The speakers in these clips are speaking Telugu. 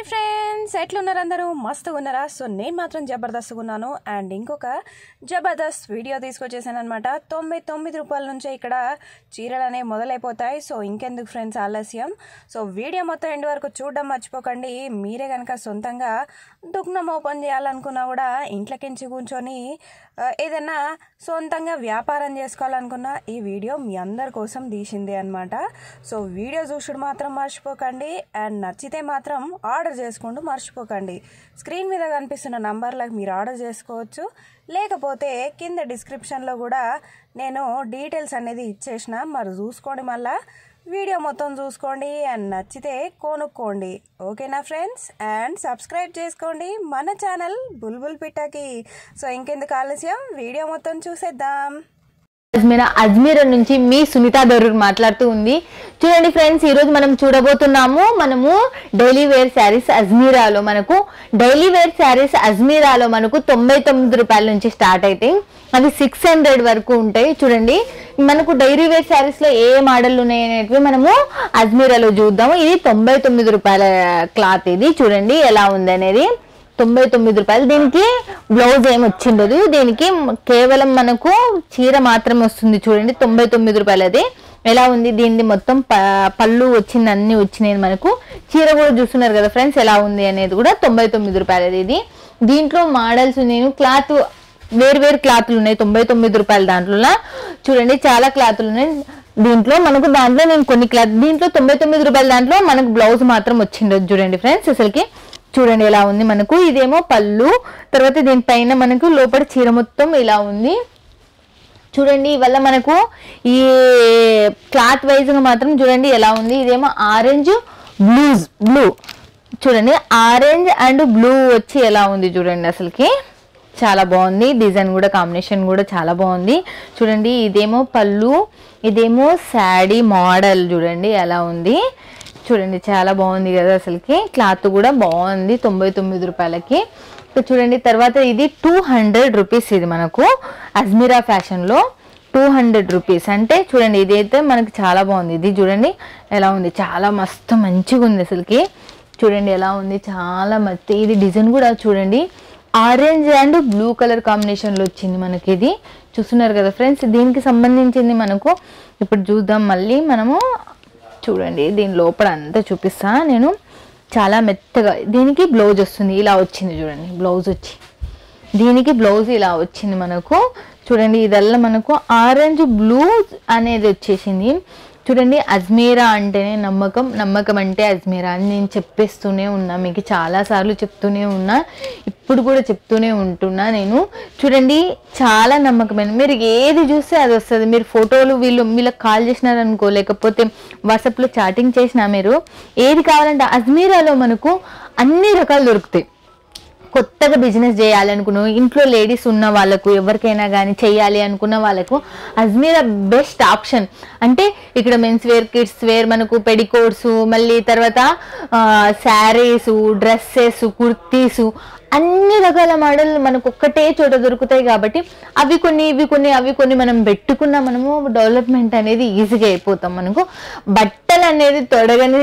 హాయ్ ఫ్రెండ్స్ ఎట్లున్నారు అందరూ మస్తుగా ఉన్నారా సో నేను మాత్రం జబర్దస్త్గా ఉన్నాను అండ్ ఇంకొక జబర్దస్త్ వీడియో తీసుకొచ్చేసాను అనమాట తొంభై తొమ్మిది రూపాయల నుంచే ఇక్కడ చీరలు అనేవి మొదలైపోతాయి సో ఇంకెందుకు ఫ్రెండ్స్ ఆలస్యం సో వీడియో మొత్తం ఎండ్ వరకు చూడడం మర్చిపోకండి మీరే కనుక సొంతంగా దుగ్నం ఓపెన్ చేయాలనుకున్నా కూడా ఇంట్లోకించి కూర్చొని ఆ, ఏదైనా సొంతంగా వ్యాపారం చేసుకోవాలనుకున్న ఈ వీడియో మీ అందరి కోసం తీసిందే అనమాట సో వీడియో చూసుడు మాత్రం మర్చిపోకండి అండ్ నచ్చితే మాత్రం ఆర్డర్ చేసుకుంటూ మర్చిపోకండి స్క్రీన్ మీద కనిపిస్తున్న నంబర్లకు మీరు ఆర్డర్ చేసుకోవచ్చు లేకపోతే కింద డిస్క్రిప్షన్లో కూడా నేను డీటెయిల్స్ అనేది ఇచ్చేసిన మరి చూసుకోండి మళ్ళా వీడియో మొత్తం చూసుకోండి అండ్ నచ్చితే కొనుక్కోండి ఓకేనా ఫ్రెండ్స్ అండ్ సబ్స్క్రైబ్ చేసుకోండి మన ఛానల్ బుల్బుల్ పిట్టకి సో ఇంకెందుకు ఆలస్యం వీడియో మొత్తం చూసేద్దాం అజ్మీరా అజ్మీర్ నుంచి మీ సునీత దరూర్ మాట్లాడుతూ ఉంది చూడండి ఫ్రెండ్స్ ఈ రోజు మనం చూడబోతున్నాము మనము డైలీ వేర్ శారీస్ అజ్మీరాలో మనకు డైలీ వేర్ శారీస్ అజ్మీరాలో మనకు తొంభై తొమ్మిది రూపాయల నుంచి స్టార్ట్ అవుతాయి అవి సిక్స్ హండ్రెడ్ వరకు ఉంటాయి చూడండి మనకు డైలీ వేర్ శారీస్ లో ఏ మోడల్ ఉన్నాయి అనేటివి మనము అజ్మీరాలో చూద్దాము ఇది తొంభై తొమ్మిది రూపాయల క్లాత్ ఇది చూడండి ఎలా ఉంది అనేది తొంభై తొమ్మిది రూపాయలు దీనికి బ్లౌజ్ ఏమి వచ్చిండదు దీనికి కేవలం మనకు చీర మాత్రమే వస్తుంది చూడండి తొంభై తొమ్మిది రూపాయలు అది ఎలా ఉంది దీన్ని మొత్తం ప- పళ్ళు వచ్చింది అన్ని వచ్చినాయి మనకు చీర కూడా చూస్తున్నారు కదా ఫ్రెండ్స్ ఎలా ఉంది అనేది కూడా తొంభై తొమ్మిది రూపాయలు అది ఇది దీంట్లో మోడల్స్ నేను క్లాత్ వేరు వేరు క్లాత్లు ఉన్నాయి తొంభై తొమ్మిది రూపాయల దాంట్లో చూడండి చాలా క్లాత్లు ఉన్నాయి దీంట్లో మనకు దాంట్లో నేను కొన్ని క్లాత్ దీంట్లో తొంభై తొమ్మిది రూపాయల దాంట్లో మనకు బ్లౌజ్ మాత్రం వచ్చిండదు చూడండి ఫ్రెండ్స్ అసలుకి చూడండి ఎలా ఉంది మనకు ఇదేమో పళ్ళు తర్వాత దీనిపైన మనకు లోపల చీర మొత్తం ఇలా ఉంది చూడండి వల్ల మనకు ఈ క్లాత్ వైజ్ గా మాత్రం చూడండి ఎలా ఉంది ఇదేమో ఆరెంజ్ బ్లూస్ బ్లూ చూడండి ఆరెంజ్ అండ్ బ్లూ వచ్చి ఎలా ఉంది చూడండి అసలుకి చాలా బాగుంది డిజైన్ కూడా కాంబినేషన్ కూడా చాలా బాగుంది చూడండి ఇదేమో పళ్ళు ఇదేమో శాడీ మోడల్ చూడండి ఎలా ఉంది చూడండి చాలా బాగుంది కదా అసలుకి క్లాత్ కూడా బాగుంది తొంభై తొమ్మిది రూపాయలకి ఇక చూడండి తర్వాత ఇది టూ హండ్రెడ్ రూపీస్ ఇది మనకు అజ్మీరా ఫ్యాషన్లో టూ హండ్రెడ్ రూపీస్ అంటే చూడండి ఇది అయితే మనకి చాలా బాగుంది ఇది చూడండి ఎలా ఉంది చాలా మస్తు మంచిగా ఉంది అసలుకి చూడండి ఎలా ఉంది చాలా మస్తు ఇది డిజైన్ కూడా చూడండి ఆరెంజ్ అండ్ బ్లూ కలర్ కాంబినేషన్లో వచ్చింది మనకి ఇది చూస్తున్నారు కదా ఫ్రెండ్స్ దీనికి సంబంధించింది మనకు ఇప్పుడు చూద్దాం మళ్ళీ మనము చూడండి దీని లోపల అంతా చూపిస్తా నేను చాలా మెత్తగా దీనికి బ్లౌజ్ వస్తుంది ఇలా వచ్చింది చూడండి బ్లౌజ్ వచ్చి దీనికి బ్లౌజ్ ఇలా వచ్చింది మనకు చూడండి ఇదల్లా మనకు ఆరెంజ్ బ్లూ అనేది వచ్చేసింది చూడండి అజ్మీరా అంటేనే నమ్మకం నమ్మకం అంటే అజ్మీరా అని నేను చెప్పేస్తూనే ఉన్నా మీకు చాలా సార్లు చెప్తూనే ఉన్నా ఇప్పుడు కూడా చెప్తూనే ఉంటున్నా నేను చూడండి చాలా నమ్మకమైన మీరు ఏది చూస్తే అది వస్తుంది మీరు ఫోటోలు వీళ్ళు వీళ్ళకి కాల్ చేసినారనుకో లేకపోతే వాట్సాప్లో చాటింగ్ చేసినా మీరు ఏది కావాలంటే అజ్మీరాలో మనకు అన్ని రకాలు దొరుకుతాయి కొత్తగా బిజినెస్ చేయాలనుకున్న ఇంట్లో లేడీస్ ఉన్న వాళ్ళకు ఎవరికైనా కానీ చేయాలి అనుకున్న వాళ్ళకు అజ్మీరా బెస్ట్ ఆప్షన్ అంటే ఇక్కడ మెన్స్ వేర్ కిడ్స్ వేర్ మనకు పెడికోట్స్ మళ్ళీ తర్వాత శారీస్ డ్రెస్సెస్ కుర్తీస్ అన్ని రకాల మోడల్ మనకు ఒక్కటే చోట దొరుకుతాయి కాబట్టి అవి కొన్ని ఇవి కొన్ని అవి కొన్ని మనం పెట్టుకున్న మనము డెవలప్మెంట్ అనేది ఈజీగా అయిపోతాం మనకు బట్టలు అనేది తొడగని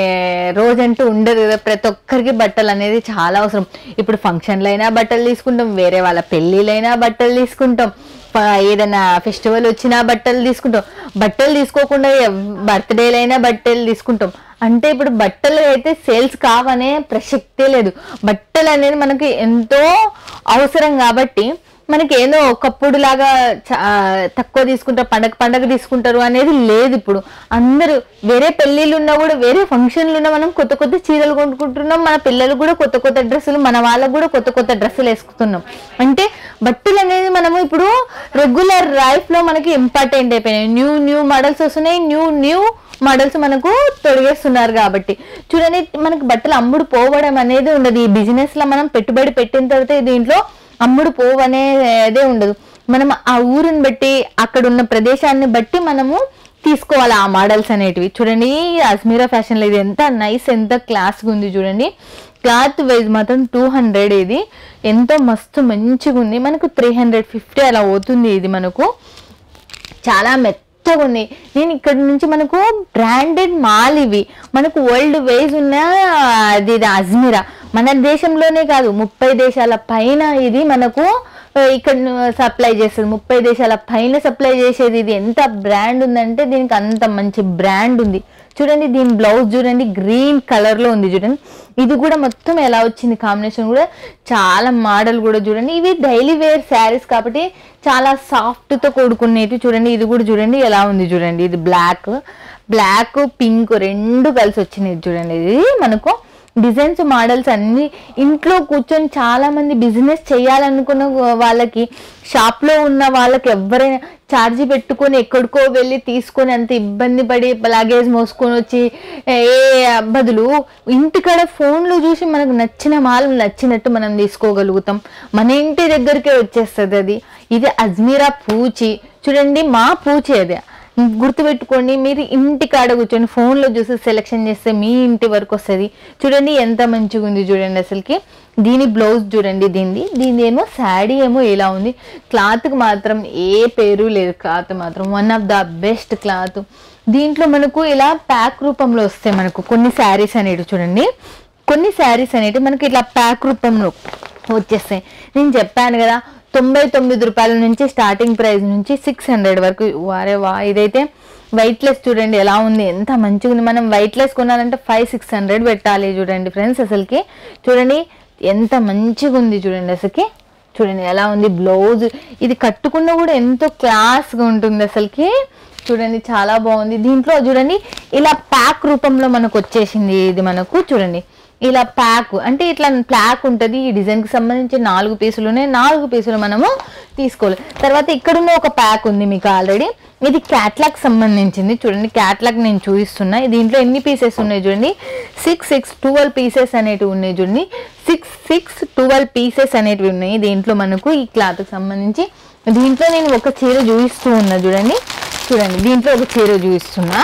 రోజంటూ ఉండదు కదా ప్రతి ఒక్కరికి బట్టలు అనేది చాలా అవసరం ఇప్పుడు ఫంక్షన్లు అయినా బట్టలు తీసుకుంటాం వేరే వాళ్ళ పెళ్ళిళ్ళైనా బట్టలు తీసుకుంటాం ప- ఏదైనా ఫెస్టివల్ వచ్చినా బట్టలు తీసుకుంటాం బట్టలు తీసుకోకుండా బర్త్డేలైనా బట్టలు తీసుకుంటాం అంటే ఇప్పుడు బట్టలు అయితే సేల్స్ కావనే ప్రసక్తే లేదు బట్టలు అనేది మనకి ఎంతో అవసరం కాబట్టి మనకి ఏదో ఒకప్పుడు లాగా చా- తక్కువ తీసుకుంటారు పండగ పండగ తీసుకుంటారు అనేది లేదు ఇప్పుడు అందరూ వేరే పెళ్ళిళ్ళు ఉన్నా కూడా వేరే ఫంక్షన్లు ఉన్నా మనం కొత్త కొత్త చీరలు కొనుక్కుంటున్నాం మన పిల్లలు కూడా కొత్త కొత్త డ్రెస్సులు మన వాళ్ళకు కూడా కొత్త కొత్త డ్రెస్సులు వేసుకుంటున్నాం అంటే బట్టలు అనేది మనము ఇప్పుడు రెగ్యులర్ లైఫ్ లో మనకి ఇంపార్టెంట్ అయిపోయినాయి న్యూ న్యూ మోడల్స్ వస్తున్నాయి న్యూ న్యూ మోడల్స్ మనకు తొడిగేస్తున్నారు కాబట్టి చూడండి మనకు బట్టలు అమ్ముడు పోవడం అనేది ఉండదు ఈ బిజినెస్ లో మనం పెట్టుబడి పెట్టిన తర్వాత దీంట్లో అమ్ముడు పోవు అనేదే ఉండదు మనం ఆ ఊరిని బట్టి అక్కడ ఉన్న ప్రదేశాన్ని బట్టి మనము తీసుకోవాలి ఆ మోడల్స్ అనేటివి చూడండి అజ్మీరా ఫ్యాషన్లో ఇది ఎంత నైస్ ఎంత క్లాస్గా ఉంది చూడండి క్లాత్ వైజ్ మాత్రం టూ హండ్రెడ్ ఇది ఎంతో మస్తు మంచిగా ఉంది మనకు త్రీ హండ్రెడ్ ఫిఫ్టీ అలా అవుతుంది ఇది మనకు చాలా మెత్త కొత్తగా ఉంది నేను ఇక్కడ నుంచి మనకు బ్రాండెడ్ మాల్ ఇవి మనకు వరల్డ్ వైజ్ ఉన్న అది ఇది అజ్మీరా మన దేశంలోనే కాదు ముప్పై దేశాల పైన ఇది మనకు ఆ, ఇక్కడ సప్లై చేస్తుంది ముప్పై దేశాల పైన సప్లై చేసేది ఇది ఎంత బ్రాండ్ ఉందంటే దీనికి అంత మంచి బ్రాండ్ ఉంది చూడండి దీని బ్లౌజ్ చూడండి గ్రీన్ కలర్ లో ఉంది చూడండి ఇది కూడా మొత్తం ఎలా వచ్చింది కాంబినేషన్ కూడా చాలా మోడల్ కూడా చూడండి ఇవి డైలీ వేర్ శారీస్ కాబట్టి చాలా సాఫ్ట్ తో కూడుకునేవి చూడండి ఇది కూడా చూడండి ఎలా ఉంది చూడండి ఇది బ్లాక్ బ్లాక్ పింక్ రెండు కలిసి వచ్చినాయి చూడండి ఇది మనకు డిజైన్స్ మోడల్స్ అన్ని ఇంట్లో కూర్చొని చాలా మంది బిజినెస్ చేయాలనుకున్న వాళ్ళకి షాప్ లో ఉన్న వాళ్ళకి ఎవరైనా ఛార్జీ పెట్టుకొని ఎక్కడికో వెళ్ళి తీసుకొని అంత ఇబ్బంది పడి లగేజ్ మోసుకొని వచ్చి ఏ బదులు ఇంటికాడ ఫోన్లో చూసి మనకు నచ్చిన మాల్ నచ్చినట్టు మనం తీసుకోగలుగుతాం మన ఇంటి దగ్గరికే వచ్చేస్తుంది అది ఇది అజ్మీరా పూచి చూడండి మా పూచి అది గుర్తుపెట్టుకోండి మీరు ఇంటి కాడ కూర్చొని ఫోన్లో చూసి సెలెక్షన్ చేస్తే మీ ఇంటి వరకు వస్తుంది చూడండి ఎంత మంచిగా ఉంది చూడండి అసలుకి దీని బ్లౌజ్ చూడండి దీనిది దీని ఏమో శాడీ ఏమో ఇలా ఉంది క్లాత్కి మాత్రం ఏ పేరు లేదు క్లాత్ మాత్రం one of the best cloth దీంట్లో మనకు ఇలా ప్యాక్ రూపంలో వస్తాయి మనకు కొన్ని శారీస్ అనేవి చూడండి కొన్ని శారీస్ అనేవి మనకి ఇట్లా ప్యాక్ రూపంలో వచ్చేస్తాయి నేను చెప్పాను కదా తొంభై తొమ్మిది రూపాయల నుంచి స్టార్టింగ్ ప్రైస్ నుంచి సిక్స్ హండ్రెడ్ వరకు వారే వా ఇదైతే వైట్ లెస్ చూడండి ఎలా ఉంది ఎంత మంచిగా ఉంది మనం వైట్ లెస్ కొనాలంటే ఫైవ్ సిక్స్ హండ్రెడ్ పెట్టాలి చూడండి ఫ్రెండ్స్ అసలుకి చూడండి ఎంత మంచిగా ఉంది చూడండి అసలుకి చూడండి ఎలా ఉంది బ్లౌజ్ ఇది కట్టుకున్న కూడా ఎంతో క్లాస్గా ఉంటుంది అసలుకి చూడండి చాలా బాగుంది దీంట్లో చూడండి ఇలా ప్యాక్ రూపంలో మనకు వచ్చేసింది ఇది మనకు చూడండి ఇలా ప్యాక్ అంటే ఇట్లా ప్యాక్ ఉంటుంది ఈ డిజైన్ కి సంబంధించి నాలుగు పీసులునే నాలుగు పీసులు మనము తీసుకోవాలి తర్వాత ఇక్కడున్న ఒక ప్యాక్ ఉంది మీకు ఆల్రెడీ ఇది క్యాట్లాగ్ సంబంధించింది చూడండి క్యాట్లాగ్ నేను చూపిస్తున్నా దీంట్లో ఎన్ని పీసెస్ ఉన్నాయి చూడండి సిక్స్ సిక్స్ ట్వెల్వ్ పీసెస్ అనేటివి ఉన్నాయి చూడండి సిక్స్ సిక్స్ ట్వెల్వ్ పీసెస్ అనేటివి ఉన్నాయి దీంట్లో మనకు ఈ క్లాత్కి సంబంధించి దీంట్లో నేను ఒక చీర చూపిస్తూ ఉన్నా చూడండి చూడండి దీంట్లో ఒక చీర చూపిస్తున్నా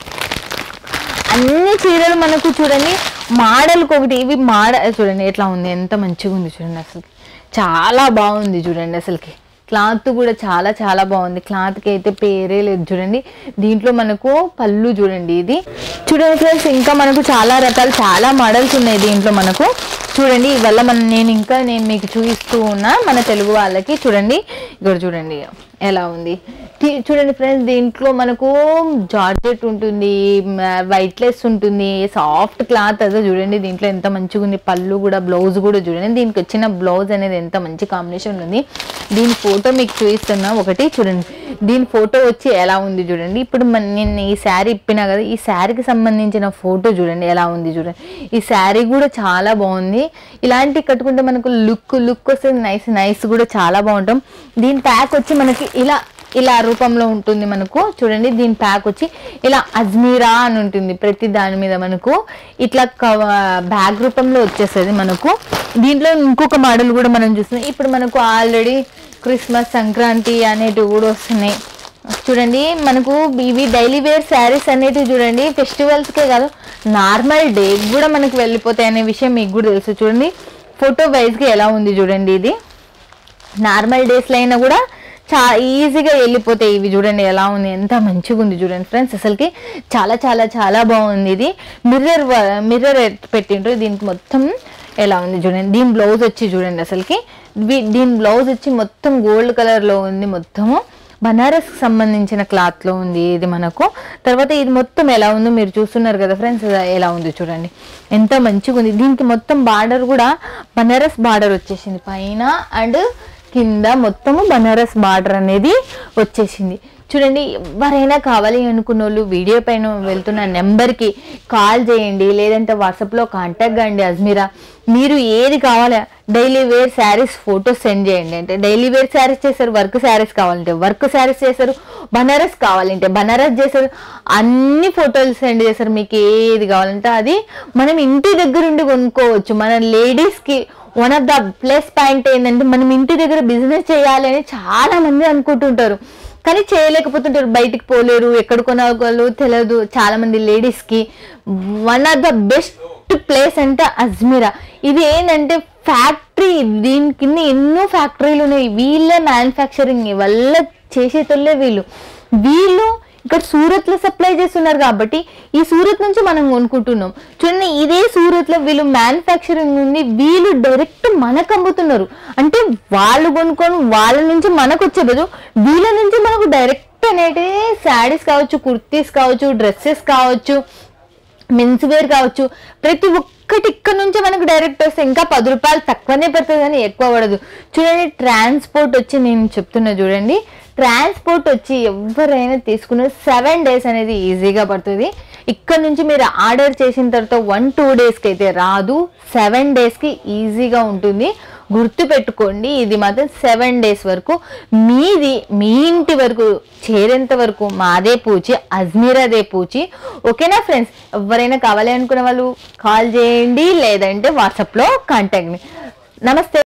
అన్ని చీరలు మనకు చూడండి మోడల్కి ఒకటి ఇవి మాడ చూడండి ఎట్లా ఉంది ఎంత మంచిగా ఉంది చూడండి అసలు చాలా బాగుంది చూడండి అసలుకి క్లాత్ కూడా చాలా చాలా బాగుంది క్లాత్కి అయితే పేరే లేదు చూడండి దీంట్లో మనకు పళ్ళు చూడండి ఇది చూడండి ఫ్రెండ్స్ ఇంకా మనకు చాలా రకాలు చాలా మోడల్స్ ఉన్నాయి దీంట్లో మనకు చూడండి ఇవల్ల మన నేను ఇంకా నేను మీకు చూపిస్తూ ఉన్నా మన తెలుగు వాళ్ళకి చూడండి ఇక్కడ చూడండి ఎలా ఉంది ది- చూడండి ఫ్రెండ్స్ దీంట్లో మనకు జార్జెట్ ఉంటుంది వైట్ లెస్ ఉంటుంది సాఫ్ట్ క్లాత్ అదే చూడండి దీంట్లో ఎంత మంచిగా ఉంది పళ్ళు కూడా బ్లౌజ్ కూడా చూడండి దీనికి వచ్చిన బ్లౌజ్ అనేది ఎంత మంచి కాంబినేషన్ ఉంది దీని ఫోటో మీకు చూపిస్తున్నా ఒకటి చూడండి దీని ఫోటో వచ్చి ఎలా ఉంది చూడండి ఇప్పుడు మన- నేను ఈ శారీ ఇప్పినా కదా ఈ శారీకి సంబంధించిన ఫోటో చూడండి ఎలా ఉంది చూడండి ఈ శారీ కూడా చాలా బాగుంది ఇలాంటి కట్టుకుంటే మనకు లుక్ లుక్ వస్తుంది నైస్ నైస్ కూడా చాలా బాగుంటాం దీని ప్యాక్ వచ్చి మనకి ఇలా ఇలా రూపంలో ఉంటుంది మనకు చూడండి దీని ప్యాక్ వచ్చి ఇలా అజ్మీరా అని ఉంటుంది ప్రతి దాని మీద మనకు ఇట్లా బ్యాగ్ రూపంలో వచ్చేస్తుంది మనకు దీంట్లో ఇంకొక మోడల్ కూడా మనం చూస్తున్నాం ఇప్పుడు మనకు ఆల్రెడీ క్రిస్మస్ సంక్రాంతి అనేటివి కూడా వస్తున్నాయి చూడండి మనకు ఇవి డైలీ వేర్ శారీస్ అనేటివి చూడండి ఫెస్టివల్స్కే కాదు నార్మల్ డే కూడా మనకు వెళ్ళిపోతాయి అనే విషయం మీకు కూడా తెలుసు చూడండి ఫోటో వైజ్గా ఎలా ఉంది చూడండి ఇది నార్మల్ డేస్లో అయినా కూడా చా ఈజీగా వెళ్ళిపోతాయి ఇవి చూడండి ఎలా ఉంది ఎంత మంచిగా ఉంది చూడండి ఫ్రెండ్స్ అసలుకి చాలా చాలా చాలా బాగుంది ఇది మిర్రర్ మిర్రర్ పెట్టిండ్రు దీనికి మొత్తం ఎలా ఉంది చూడండి దీని బ్లౌజ్ వచ్చి చూడండి అసలుకి వీ- దీని బ్లౌజ్ వచ్చి మొత్తం గోల్డ్ కలర్లో ఉంది మొత్తము బనారస్కి సంబంధించిన క్లాత్లో ఉంది ఇది మనకు తర్వాత ఇది మొత్తం ఎలా ఉందో మీరు చూస్తున్నారు కదా ఫ్రెండ్స్ ఎలా ఉంది చూడండి ఎంత మంచిగా ఉంది దీనికి మొత్తం బార్డర్ కూడా బనారస్ బార్డర్ వచ్చేసింది పైన అండ్ కింద మొత్తము బనారస్ బార్డర్ అనేది వచ్చేసింది చూడండి ఎవరైనా కావాలి అనుకున్న వాళ్ళు వీడియో పైన వెళ్తున్న నెంబర్కి కాల్ చేయండి లేదంటే వాట్సాప్లో కాంటాక్ట్ కండి అజ్మీరా మీరు ఏది కావాలా daily wear saris photos send చేయండి అంటే డైలీ వేర్ శారీస్ చేస్తారు వర్క్ శారీస్ కావాలంటే వర్క్ శారీస్ చేస్తారు బనారస్ కావాలంటే బనారస్ చేస్తారు అన్ని ఫోటోలు సెండ్ చేస్తారు మీకు ఏది కావాలంటే అది మనం ఇంటి దగ్గర ఉండి కొనుక్కోవచ్చు మన లేడీస్కి one of the plus point ఏంటంటే మనం ఇంటి దగ్గర బిజినెస్ చేయాలి అని చాలా మంది అనుకుంటుంటారు కానీ చేయలేకపోతుంటారు బయటికి పోలేరు ఎక్కడ కొనగలరు తెలియదు చాలా మంది లేడీస్ కి one of the best place అంటే అజ్మీరా ఇది ఏంటంటే ఫ్యాక్టరీ దీని కింద ఎన్నో ఫ్యాక్టరీలు ఉన్నాయి వీళ్ళే మ్యానుఫ్యాక్చరింగ్ వల్ల చేసేటోళ్ళే వీళ్ళు వీళ్ళు ఇక్కడ సూరత్ లో సప్లై చేస్తున్నారు కాబట్టి ఈ సూరత్ నుంచి మనం కొనుక్కుంటున్నాం చూడండి ఇదే సూరత్ లో వీళ్ళు మ్యానుఫ్యాక్చరింగ్ ఉంది వీళ్ళు డైరెక్ట్ మనకు అమ్ముతున్నారు అంటే వాళ్ళు కొనుక్కొని వాళ్ళ నుంచి మనకు వచ్చే బదులు వీళ్ళ నుంచి మనకు డైరెక్ట్ అనేది శారీస్ కావచ్చు కుర్తీస్ కావచ్చు డ్రెస్సెస్ కావచ్చు మెన్స్ వేర్ కావచ్చు ప్రతి ఒక్కటి ఇక్కడ నుంచి మనకు డైరెక్ట్ వస్తే ఇంకా పది రూపాయలు తక్కువనే పడుతుంది కానీ ఎక్కువ పడదు చూడండి ట్రాన్స్పోర్ట్ వచ్చి నేను చెప్తున్నా చూడండి ట్రాన్స్పోర్ట్ వచ్చి ఎవరైనా తీసుకున్న సెవెన్ డేస్ అనేది ఈజీగా పడుతుంది ఇక్కడ నుంచి మీరు ఆర్డర్ చేసిన తర్వాత వన్ టూ డేస్కి అయితే రాదు సెవెన్ డేస్కి ఈజీగా ఉంటుంది గుర్తు పెట్టుకోండి ఇది మాత్రం సెవెన్ డేస్ వరకు మీది మీ ఇంటి వరకు చేరేంత వరకు మాదే పూచి అజ్మీరాదే పూచి ఓకేనా ఫ్రెండ్స్ ఎవరైనా కావాలి అనుకునే వాళ్ళు కాల్ చేయండి లేదంటే వాట్సాప్లో కాంటాక్ట్ మీ నమస్తే